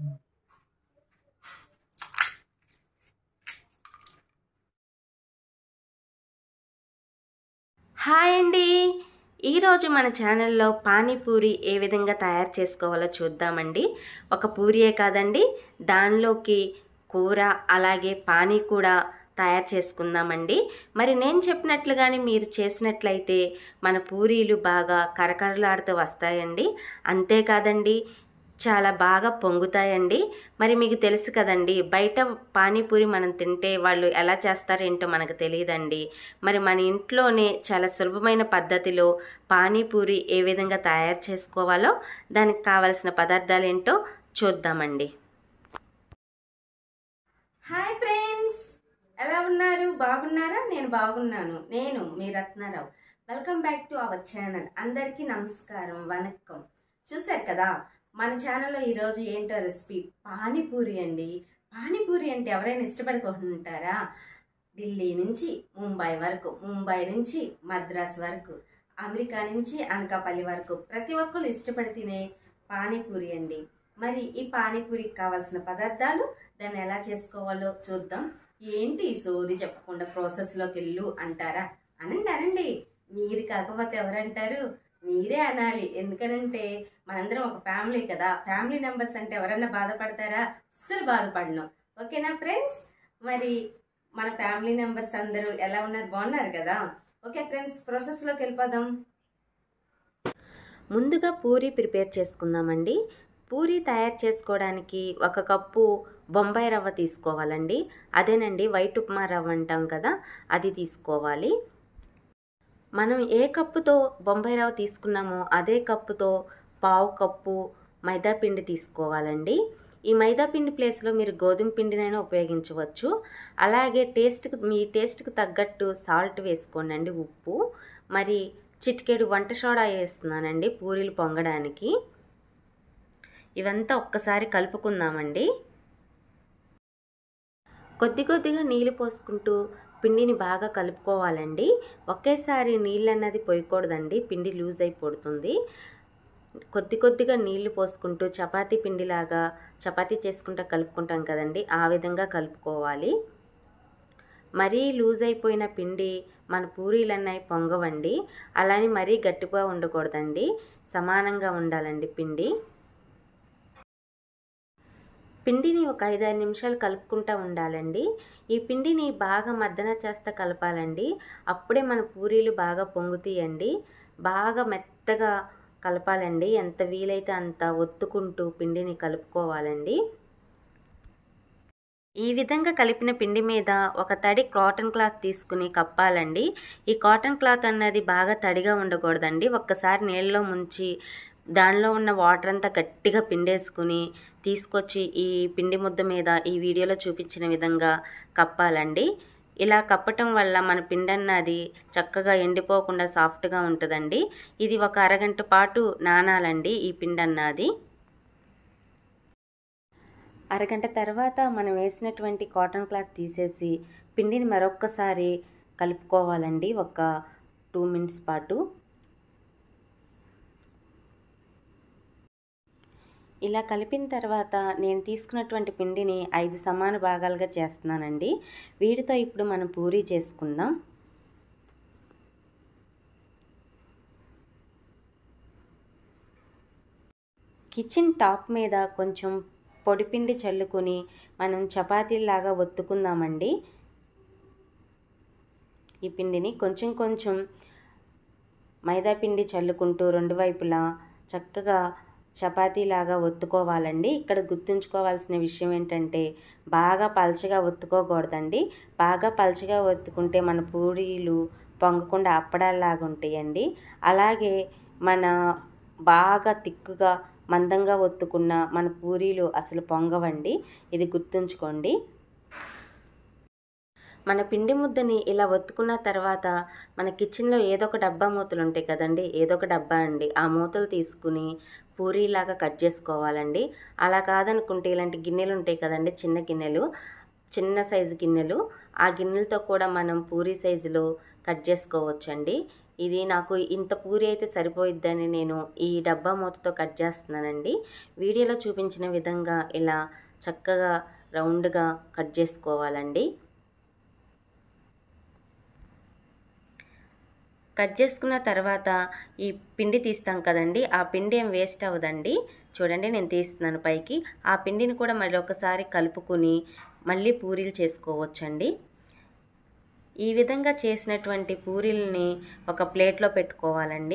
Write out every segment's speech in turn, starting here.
hi అండి ఈరోజు మన ఛానల్లో పానీపూరి ఏ విధంగా తయారు చేసుకోవాలో చూద్దామండి ఒక పూరియే కాదండి దానిలోకి కూర అలాగే పానీ కూడా తయారు చేసుకుందామండి మరి నేను చెప్పినట్లుగానే మీరు చేసినట్లయితే మన పూరీలు బాగా కరకరలాడుతూ వస్తాయండి అంతేకాదండి చాలా బాగా పొంగుతాయండి మరి మీకు తెలుసు కదండి బయట పానీపూరి మనం తింటే వాళ్ళు ఎలా చేస్తారేంటో మనకు తెలియదండి మరి మన ఇంట్లోనే చాలా సులభమైన పద్ధతిలో పానీపూరి ఏ విధంగా తయారు చేసుకోవాలో దానికి కావలసిన పదార్థాలు ఏంటో చూద్దామండి హాయ్ ఫ్రెండ్స్ ఎలా ఉన్నారు బాగున్నారా నేను బాగున్నాను నేను మీ Ratnarao welcome back to our channel అందరికీ నమస్కారం వణక్కం చూశారు కదా మన ఛానల్లో ఈరోజు ఏంటో రెసిపీ పానీపూరి అండి పానీపూరి అంటే ఎవరైనా ఇష్టపడుకుంటుంటారా ఢిల్లీ నుంచి ముంబై వరకు ముంబై నుంచి మద్రాస్ వరకు అమెరికా నుంచి అనకాపల్లి వరకు ప్రతి ఒక్కరు ఇష్టపడి తినే పానీపూరి అండి మరి ఈ పానీపూరికి కావాల్సిన పదార్థాలు దాన్ని ఎలా చేసుకోవాలో చూద్దాం ఏంటి ఈ సోది చెప్పకుండా ప్రాసెస్లోకి వెళ్ళు అంటారా అనండి అనండి మీరు కాకపోతే ఎవరంటారు మీరే అనాలి ఎందుకనంటే మనందరం ఒక ఫ్యామిలీ కదా ఫ్యామిలీ మెంబర్స్ అంటే ఎవరన్నా బాధపడతారా అస్సలు బాధపడను ఓకేనా ఫ్రెండ్స్ మరి మన ఫ్యామిలీ మెంబర్స్ అందరూ ఎలా ఉన్నారు బాగున్నారు కదా ఓకే ఫ్రెండ్స్ ప్రాసెస్లోకి వెళ్ళిపోదాం ముందుగా పూరి ప్రిపేర్ చేసుకుందామండి పూరి తయారు చేసుకోవడానికి ఒక కప్పు బొంబాయి రవ్వ తీసుకోవాలండి అదేనండి వైట్ ఉప్మా రవ్వ అంటాం కదా అది తీసుకోవాలి మనం ఏ కప్పుతో బొంబాయి రవ్వ తీసుకున్నామో అదే కప్పుతో పావు కప్పు మైదా పిండి తీసుకోవాలండి ఈ మైదా పిండి ప్లేస్లో మీరు గోధుమ పిండినైనా ఉపయోగించవచ్చు అలాగే టేస్ట్కి మీ టేస్ట్కి తగ్గట్టు సాల్ట్ వేసుకోండి అండి ఉప్పు మరి చిటికెడు వంట సోడా వేస్తున్నానండి పూరీలు పొంగడానికి ఇవంతా ఒక్కసారి కలుపుకుందామండి కొద్ది కొద్దిగా నీళ్ళు పోసుకుంటూ పిండిని బాగా కలుపుకోవాలండి ఒకేసారి నీళ్ళు అన్నది పోయకూడదండి పిండి లూజ్ అయిపోతుంది కొద్ది కొద్దిగా నీళ్లు పోసుకుంటూ చపాతీ పిండిలాగా చపాతీ చేసుకుంటూ కలుపుకుంటాం కదండి ఆ విధంగా కలుపుకోవాలి మరీ లూజ్ అయిపోయిన పిండి మన పూరీలు అన్నవి పొంగవండి అలానే మరీ గట్టిగా ఉండకూడదండి సమానంగా ఉండాలండి పిండి పిండిని ఒక ఐదారు నిమిషాలు కలుపుకుంటూ ఉండాలండి ఈ పిండిని బాగా మద్దన చేస్తా కలపాలండి అప్పుడే మన పూరీలు బాగా పొంగుతాయండి బాగా మెత్తగా కలపాలండి ఎంత వీలైతే అంత ఒత్తుకుంటూ పిండిని కలుపుకోవాలండి ఈ విధంగా కలిపిన పిండి మీద ఒక తడి కాటన్ క్లాత్ తీసుకుని కప్పాలండి ఈ కాటన్ క్లాత్ అన్నది బాగా తడిగా ఉండకూడదండి ఒక్కసారి నీళ్ళలో ముంచి దానిలో ఉన్న వాటర్ అంతా గట్టిగా పిండేసుకుని తీసుకొచ్చి ఈ పిండి ముద్ద మీద ఈ వీడియోలో చూపించిన విధంగా కప్పాలండి ఇలా కప్పటం వల్ల మన పిండి అన్నది చక్కగా ఎండిపోకుండా సాఫ్ట్గా ఉంటుందండి ఇది ఒక అరగంట పాటు నానాలండి ఈ పిండి అన్నది అరగంట తర్వాత మనం వేసినటువంటి కాటన్ క్లాత్ తీసేసి పిండిని మరొక్కసారి కలుపుకోవాలండి ఒక టూ మినిట్స్ పాటు ఇలా కలిపిన తర్వాత నేను తీసుకున్నటువంటి పిండిని ఐదు సమాన భాగాలుగా చేస్తున్నానండి వీటితో ఇప్పుడు మనం పూరీ చేసుకుందాం కిచెన్ టాప్ మీద కొంచెం పొడిపిండి చల్లుకొని మనం చపాతీలాగా ఒత్తుకుందామండి ఈ పిండిని కొంచెం కొంచెం మైదా పిండి చల్లుకుంటూ రెండు వైపులా చక్కగా చపాతీలాగా ఒత్తుకోవాలండి ఇక్కడ గుర్తుంచుకోవాల్సిన విషయం ఏంటంటే బాగా పలచగా ఒత్తుకోకూడదండి బాగా పలచగా ఒత్తుకుంటే మన పూరీలు పొంగకుండా అప్పడాలాగా ఉంటాయండి అలాగే మన బాగా తిక్కుగా మందంగా ఒత్తుకున్న మన పూరీలు అసలు పొంగవండి ఇది గుర్తుంచుకోండి మన పిండి ముద్దని ఇలా ఒత్తుకున్న తర్వాత మన కిచెన్లో ఏదో ఒక డబ్బా మూతలు ఉంటాయి కదండి ఏదో ఒక డబ్బా అండి ఆ మూతలు తీసుకుని పూరీలాగా కట్ చేసుకోవాలండి అలా కాదనుకుంటే ఇలాంటి గిన్నెలు ఉంటాయి కదండి చిన్న గిన్నెలు చిన్న సైజు గిన్నెలు ఆ గిన్నెలతో కూడా మనం పూరీ సైజులో కట్ చేసుకోవచ్చండి ఇది నాకు ఇంత పూరి అయితే సరిపోయిద్దని నేను ఈ డబ్బా మూతతో కట్ చేస్తున్నానండి వీడియోలో చూపించిన విధంగా ఇలా చక్కగా రౌండ్గా కట్ చేసుకోవాలండి కట్ చేసుకున్న తర్వాత ఈ పిండి తీస్తాం కదండి ఆ పిండి ఏం వేస్ట్ అవ్వదండి చూడండి నేను తీస్తున్నాను పైకి ఆ పిండిని కూడా మళ్ళీ ఒకసారి కలుపుకుని మళ్ళీ పూరీలు చేసుకోవచ్చండి ఈ విధంగా చేసినటువంటి పూరీలని ఒక ప్లేట్లో పెట్టుకోవాలండి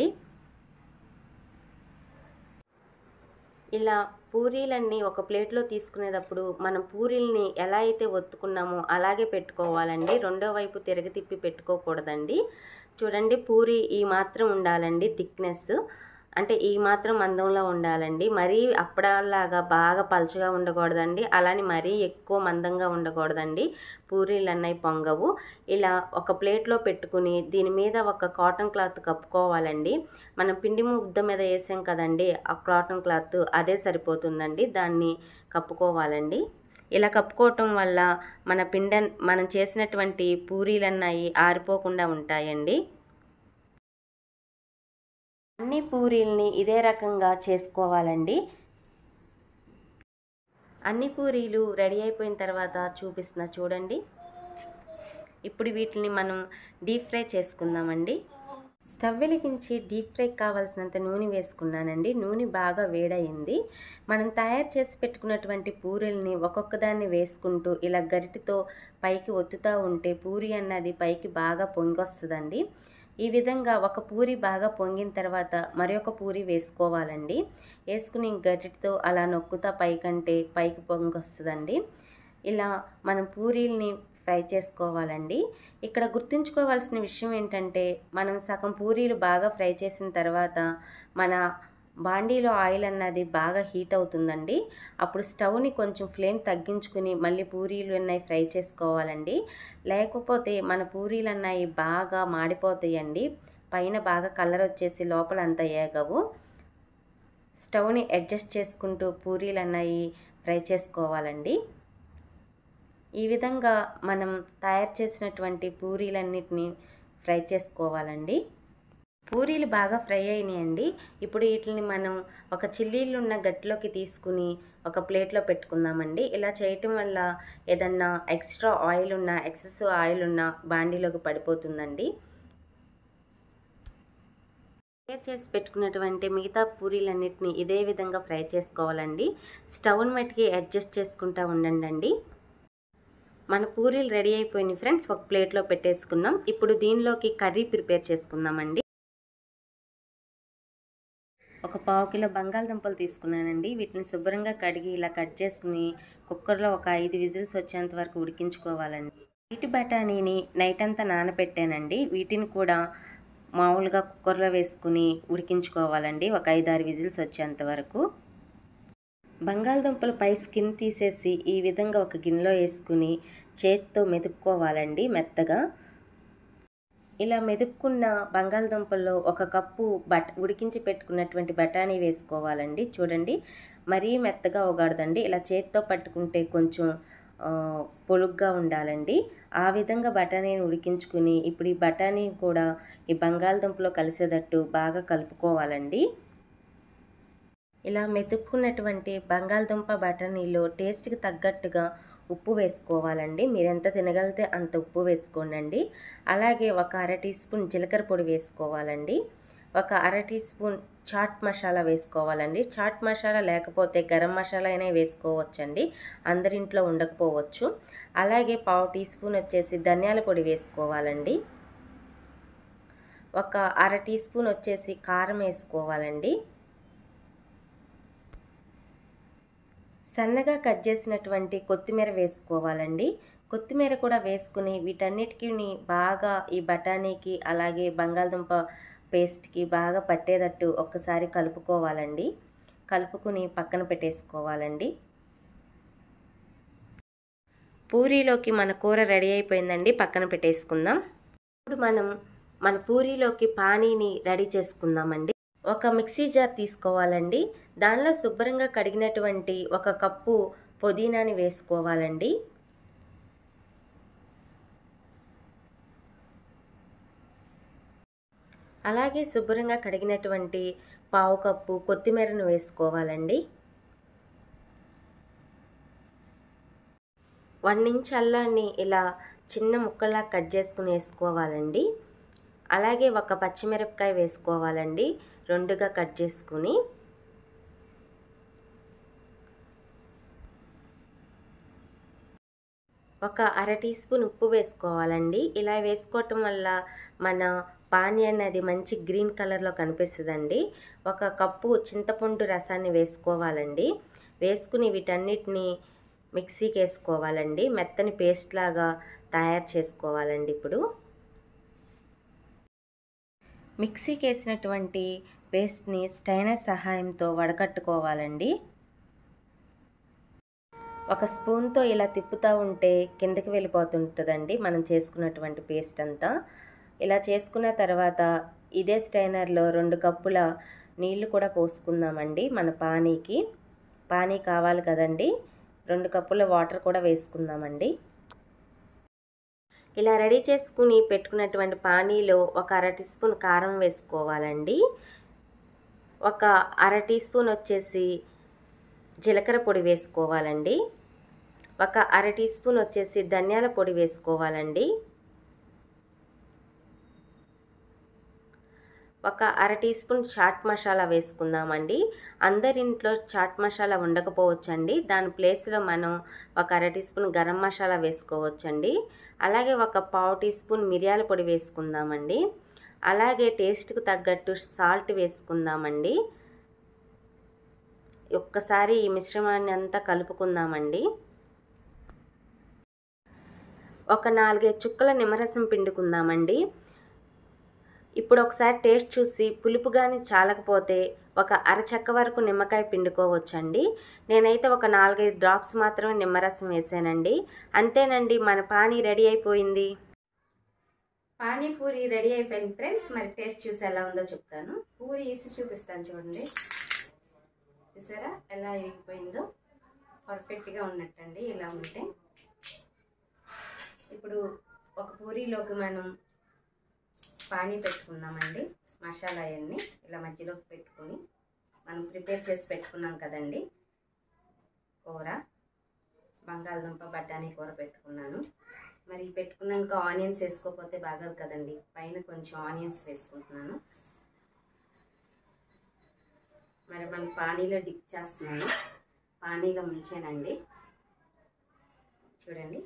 ఇలా పూరీలన్నీ ఒక ప్లేట్లో తీసుకునేటప్పుడు మనం పూరీల్ని ఎలా అయితే ఒత్తుకున్నామో అలాగే పెట్టుకోవాలండి రెండో వైపు తిరగ తిప్పి పెట్టుకోకూడదండి చూడండి పూరి ఈ మాత్రం ఉండాలండి థిక్నెస్ అంటే ఈ మాత్రం మందంలో ఉండాలండి మరీ అప్పడాలాగా బాగా పలచగా ఉండకూడదండి అలానే మరీ ఎక్కువ మందంగా ఉండకూడదండి పూరీలు అన్నవి పొంగవు ఇలా ఒక ప్లేట్లో పెట్టుకుని దీని మీద ఒక కాటన్ క్లాత్ కప్పుకోవాలండి మనం పిండి ముద్ద మీద వేసాం కదండి ఆ కాటన్ క్లాత్ అదే సరిపోతుందండి దాన్ని కప్పుకోవాలండి ఇలా కప్పుకోవటం వల్ల మన పిండ మనం చేసినటువంటి పూరీలన్నవి ఆరిపోకుండా ఉంటాయండి అన్ని పూరీల్ని ఇదే రకంగా చేసుకోవాలండి అన్ని పూరీలు రెడీ అయిపోయిన తర్వాత చూపిస్తున్నా చూడండి ఇప్పుడు వీటిని మనం డీప్ ఫ్రై చేసుకుందామండి స్టవ్ వెలిగించి డీప్ ఫ్రై కావాల్సినంత నూనె వేసుకున్నానండి నూనె బాగా వేడయింది మనం తయారు చేసి పెట్టుకున్నటువంటి పూరీల్ని ఒక్కొక్క దాన్ని వేసుకుంటూ ఇలా గరిటితో పైకి ఒత్తుతూ ఉంటే పూరి అన్నది పైకి బాగా పొంగొస్తుందండి ఈ విధంగా ఒక పూరి బాగా పొంగిన తర్వాత మరొక పూరి వేసుకోవాలండి వేసుకుని గరిటితో అలా నొక్కుతా పైకంటే పైకి పొంగొస్తుందండి ఇలా మనం పూరీల్ని ఫ్రై చేసుకోవాలండి ఇక్కడ గుర్తుంచుకోవాల్సిన విషయం ఏంటంటే మనం సగం పూరీలు బాగా ఫ్రై చేసిన తర్వాత మన బాండీలో ఆయిల్ అన్నది బాగా హీట్ అవుతుందండి అప్పుడు స్టవ్ని కొంచెం ఫ్లేమ్ తగ్గించుకుని మళ్ళీ పూరీలు అన్నవి ఫ్రై చేసుకోవాలండి లేకపోతే మన పూరీలు అన్నవి బాగా మాడిపోతాయండి పైన బాగా కలర్ వచ్చేసి లోపల అంతా ఏగవు స్టవ్ని అడ్జస్ట్ చేసుకుంటూ పూరీలు అన్నవి ఫ్రై చేసుకోవాలండి ఈ విధంగా మనం తయారు చేసినటువంటి పూరీలన్నిటిని ఫ్రై చేసుకోవాలండి పూరీలు బాగా ఫ్రై అయినాయండి ఇప్పుడు వీటిని మనం ఒక చిల్లీలు ఉన్న గట్టిలోకి తీసుకుని ఒక ప్లేట్లో పెట్టుకుందామండి ఇలా చేయటం వల్ల ఏదన్నా ఎక్స్ట్రా ఆయిల్ ఉన్న ఎక్సెస్ ఆయిల్ ఉన్న బాండీలోకి పడిపోతుందండి తయారు చేసి పెట్టుకున్నటువంటి మిగతా పూరీలన్నిటిని ఇదే విధంగా ఫ్రై చేసుకోవాలండి స్టవ్ని మట్టికి అడ్జస్ట్ చేసుకుంటూ ఉండండి మన పూరీలు రెడీ అయిపోయినాయి ఫ్రెండ్స్ ఒక ప్లేట్లో పెట్టేసుకుందాం ఇప్పుడు దీనిలోకి కర్రీ ప్రిపేర్ చేసుకుందామండి ఒక పావు కిలో బంగాళదుంపలు తీసుకున్నానండి వీటిని శుభ్రంగా కడిగి ఇలా కట్ చేసుకుని కుక్కర్లో ఒక ఐదు విజిల్స్ వచ్చేంత వరకు ఉడికించుకోవాలండి వీటి బఠానీని నైట్ అంతా నానబెట్టానండి వీటిని కూడా మామూలుగా కుక్కర్లో వేసుకుని ఉడికించుకోవాలండి ఒక ఐదు ఆరు విజిల్స్ వచ్చేంత వరకు బంగాళదుంపలు పై స్కిన్ తీసేసి ఈ విధంగా ఒక గిన్నెలో వేసుకుని చేత్తో మెదుపుకోవాలండి మెత్తగా ఇలా మెదుపుకున్న బంగాళదుంపల్లో ఒక కప్పు బట్ ఉడికించి పెట్టుకున్నటువంటి బఠానీ వేసుకోవాలండి చూడండి మరీ మెత్తగా ఒగాడదండి ఇలా చేత్తో పట్టుకుంటే కొంచెం పొలుగ్గా ఉండాలండి ఆ విధంగా బఠానీని ఉడికించుకుని ఇప్పుడు ఈ బఠానీ కూడా ఈ బంగాళదుంపలో కలిసేటట్టు బాగా కలుపుకోవాలండి ఇలా మెతుక్కున్నటువంటి బంగాళదుంప బఠానీలో టేస్ట్కి తగ్గట్టుగా ఉప్పు వేసుకోవాలండి మీరు ఎంత తినగలితే అంత ఉప్పు వేసుకోండి అలాగే ఒక అర టీ స్పూన్ జీలకర్ర పొడి వేసుకోవాలండి ఒక అర టీ స్పూన్ చాట్ మసాలా వేసుకోవాలండి చాట్ మసాలా లేకపోతే గరం మసాలా అయినా వేసుకోవచ్చండి అందరింట్లో ఉండకపోవచ్చు అలాగే పావు టీ స్పూన్ వచ్చేసి ధనియాల పొడి వేసుకోవాలండి ఒక అర టీ స్పూన్ వచ్చేసి కారం వేసుకోవాలండి సన్నగా కట్ చేసినటువంటి కొత్తిమీర వేసుకోవాలండి కొత్తిమీర కూడా వేసుకుని వీటన్నిటికీ బాగా ఈ బఠానీకి అలాగే బంగాళదుంప పేస్ట్కి బాగా పట్టేటట్టు ఒక్కసారి కలుపుకోవాలండి కలుపుకుని పక్కన పెట్టేసుకోవాలండి పూరీలోకి మన కూర రెడీ అయిపోయిందండి పక్కన పెట్టేసుకుందాం ఇప్పుడు మనం మన పూరీలోకి పానీని రెడీ చేసుకుందామండి ఒక మిక్సీ జార్ తీసుకోవాలండి దానిలో శుభ్రంగా కడిగినటువంటి ఒక కప్పు పుదీనాని వేసుకోవాలండి అలాగే శుభ్రంగా కడిగినటువంటి పావు కప్పు కొత్తిమీరను వేసుకోవాలండి వన్ ఇంచ్ అల్లాన్ని ఇలా చిన్న ముక్కలా కట్ చేసుకుని వేసుకోవాలండి అలాగే ఒక పచ్చిమిరపకాయ వేసుకోవాలండి రెండుగా కట్ చేసుకుని ఒక అర టీ స్పూన్ ఉప్పు వేసుకోవాలండి ఇలా వేసుకోవటం వల్ల మన పానీ అనేది మంచి గ్రీన్ కలర్లో కనిపిస్తుందండి ఒక కప్పు చింతపండు రసాన్ని వేసుకోవాలండి వేసుకుని వీటన్నిటిని మిక్సీకి వేసుకోవాలండి మెత్తని పేస్ట్ లాగా తయారు చేసుకోవాలండి ఇప్పుడు మిక్సీకి వేసినటువంటి పేస్ట్ని స్టైనర్ సహాయంతో వడకట్టుకోవాలండి ఒక స్పూన్తో ఇలా తిప్పుతూ ఉంటే కిందకి వెళ్ళిపోతుంటుందండి మనం చేసుకున్నటువంటి పేస్ట్ అంతా ఇలా చేసుకున్న తర్వాత ఇదే స్టైనర్లో రెండు కప్పుల నీళ్లు కూడా పోసుకుందామండి మన పానీకి పానీ కావాలి కదండి రెండు కప్పుల వాటర్ కూడా వేసుకుందామండి ఇలా రెడీ చేసుకుని పెట్టుకున్నటువంటి పానీలో ఒక అర టీ స్పూన్ కారం వేసుకోవాలండి ఒక అర టీ స్పూన్ వచ్చేసి జీలకర్ర పొడి వేసుకోవాలండి ఒక అర టీ స్పూన్ వచ్చేసి ధనియాల పొడి వేసుకోవాలండి ఒక అర టీ స్పూన్ చాట్ మసాలా వేసుకుందామండి అందరింట్లో చాట్ మసాలా ఉండకపోవచ్చండి దాని ప్లేస్లో మనం ఒక అర టీ స్పూన్ గరం మసాలా వేసుకోవచ్చండి అలాగే ఒక పావు టీ స్పూన్ మిరియాల పొడి వేసుకుందామండి అలాగే టేస్ట్కు తగ్గట్టు సాల్ట్ వేసుకుందామండి ఒక్కసారి ఈ మిశ్రమాన్ని అంతా కలుపుకుందామండి ఒక నాలుగైదు చుక్కల నిమ్మరసం పిండుకుందామండి ఇప్పుడు ఒకసారి టేస్ట్ చూసి పులుపు కానీ చాలకపోతే ఒక అరచక్క వరకు నిమ్మకాయ పిండుకోవచ్చండి నేనైతే ఒక నాలుగైదు డ్రాప్స్ మాత్రమే నిమ్మరసం వేసానండి అంతేనండి మన పానీ రెడీ అయిపోయింది పానీపూరి రెడీ అయిపోయింది ఫ్రెండ్స్ మరి టేస్ట్ చూసి ఎలా ఉందో చెప్తాను పూరి వేసి చూపిస్తాను చూడండి చూసారా ఎలా ఇరిగిపోయిందో పర్ఫెక్ట్గా ఉన్నట్టండి ఇలా ఉంటే ఇప్పుడు ఒక పూరీలోకి మనం పానీ పెట్టుకుందామండి మసాలా అవన్నీ ఇలా మధ్యలోకి పెట్టుకుని మనం ప్రిపేర్ చేసి పెట్టుకున్నాం కదండి కూర బంగాళదుంప బఠానీ కూర పెట్టుకున్నాను మరి పెట్టుకున్నాక ఆనియన్స్ వేసుకోకపోతే బాగోదు కదండి పైన కొంచెం ఆనియన్స్ వేసుకుంటున్నాను మరి మనం పానీలో డిప్ చేస్తున్నాను పానీలో ముంచానండి చూడండి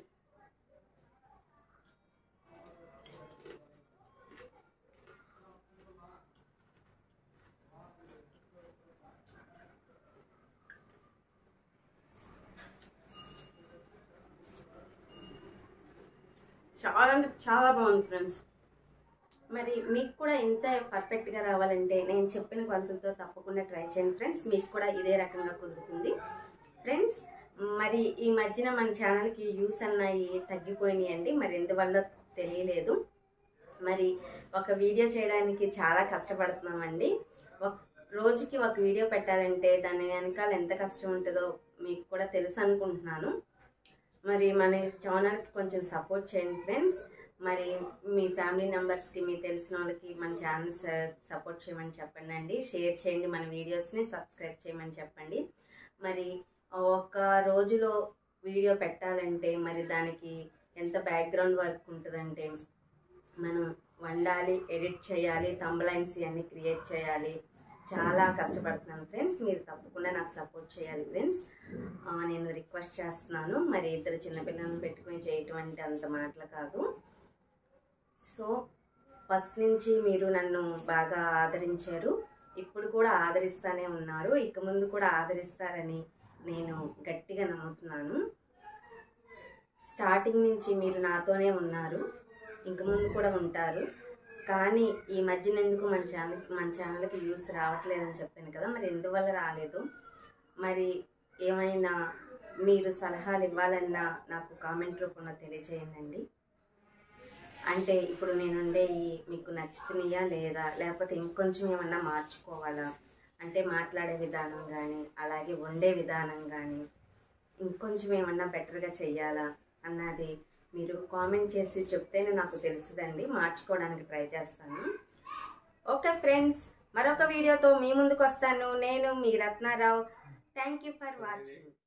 చాలా అంటే చాలా బాగుంది ఫ్రెండ్స్ మరి మీకు కూడా ఇంత పర్ఫెక్ట్గా రావాలంటే నేను చెప్పిన కొలతలతో తప్పకుండా ట్రై చేయండి ఫ్రెండ్స్ మీకు కూడా ఇదే రకంగా కుదురుతుంది ఫ్రెండ్స్ మరి ఈ మధ్యన మన ఛానల్కి వ్యూస్ అన్నాయి తగ్గిపోయినాయి అండి మరి ఎందువల్ల తెలియలేదు మరి ఒక వీడియో చేయడానికి చాలా కష్టపడుతున్నామండి ఒక రోజుకి ఒక వీడియో పెట్టాలంటే దాని వెనకాల ఎంత కష్టం ఉంటుందో మీకు కూడా తెలుసు అనుకుంటున్నాను మరి మన ఛానల్కి కొంచెం సపోర్ట్ చేయండి ఫ్రెండ్స్ మరి మీ ఫ్యామిలీ మెంబర్స్కి మీ తెలిసిన వాళ్ళకి మన ఛానల్ సపోర్ట్ చేయమని చెప్పండి అండి షేర్ చేయండి మన వీడియోస్ని సబ్స్క్రైబ్ చేయమని చెప్పండి మరి ఒక రోజులో వీడియో పెట్టాలంటే మరి దానికి ఎంత బ్యాక్గ్రౌండ్ వర్క్ ఉంటుందంటే మనం వండాలి ఎడిట్ చేయాలి తంబలైన్స్ ఇవన్నీ క్రియేట్ చేయాలి చాలా కష్టపడుతున్నాను ఫ్రెండ్స్ మీరు తప్పకుండా నాకు సపోర్ట్ చేయాలి ఫ్రెండ్స్ ఆ, నేను రిక్వెస్ట్ చేస్తున్నాను మరి ఇద్దరు చిన్నపిల్లలను పెట్టుకుని చేయటం అంటే అంత మాటలు కాదు సో ఫస్ట్ నుంచి మీరు నన్ను బాగా ఆదరించారు ఇప్పుడు కూడా ఆదరిస్తానే ఉన్నారు ఇక ముందు కూడా ఆదరిస్తారని నేను గట్టిగా నమ్ముతున్నాను స్టార్టింగ్ నుంచి మీరు నాతోనే ఉన్నారు ఇంక ముందు కూడా ఉంటారు కానీ ఈ మధ్యన ఎందుకు మన ఛానల్ మన ఛానల్కి వ్యూస్ రావట్లేదని చెప్పాను కదా మరి ఎందువల్ల రాలేదు మరి ఏమైనా మీరు సలహాలు ఇవ్వాలన్నా నాకు కామెంట్ రూపంలో తెలియజేయండి అంటే ఇప్పుడు నేనుండే ఈ మీకు నచ్చుతున్నాయా లేదా లేకపోతే ఇంకొంచెం ఏమన్నా మార్చుకోవాలా అంటే మాట్లాడే విధానం కానీ అలాగే వండే విధానం కానీ ఇంకొంచెం ఏమన్నా బెటర్గా చెయ్యాలా అన్నది మీరు కామెంట్ చేసి చెప్తేనే నాకు తెలుసుదండి మార్చుకోవడానికి ట్రై చేస్తాను ఓకే ఫ్రెండ్స్ మరొక వీడియోతో మీ ముందుకు వస్తాను నేను మీ Ratnarao thank you for watching